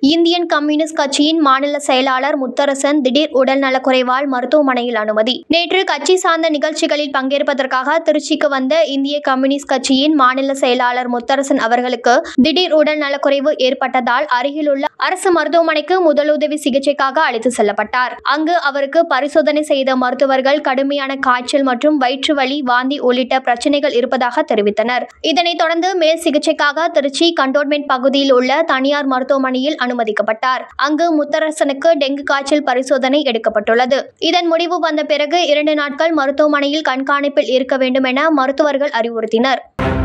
Indian communist கட்சியின் மாநில செயலாளர் முத்தரசன் திடீர் உடல் நலக்குறைவால் மருத்துவமனையில் அனுமதி நேற்று கட்சி சார்ந்த நிகழ்ச்சிகளில் பங்கேற்பதற்காக திருச்சிக்கு வந்த இந்திய கம்யூனிஸ்ட் கட்சியின் மாநில செயலாளர் முத்தரசன் அவர்களுக்கு திடீர் உடல் நலக்குறைவு ஏற்பட்டதால் அருகிலுள்ள அரசு மருத்துவமனைக்கு முதலுதவி சிகிச்சைக்காக அழைத்து செல்லப்பட்டார் அங்கு அவருக்கு பரிசோதனை செய்த மருத்துவர்கள் கடுமையான காய்ச்சல் மற்றும் வயிற்று வலி வாந்தி உள்ளிட்ட பிரச்சனைகள் இருப்பதாக தெரிவித்தனர் இதனைத் தொடர்ந்து மேல் சிகிச்சைக்காக திருச்சி கண்டோன்மெண்ட் பகுதியில் உள்ள தனியார் மருத்துவமனையில் அனுமதிக்கப்பட்டார் அங்கு முத்தரசனுக்கு டெங்கு காய்ச்சல் பரிசோதனை எடுக்கப்பட்டுள்ளது இதன் முடிவு வந்த பிறகு இரண்டு நாட்கள் மருத்துவமனையில் கண்காணிப்பில் இருக்க வேண்டும் என மருத்துவர்கள் அறிவுறுத்தினர்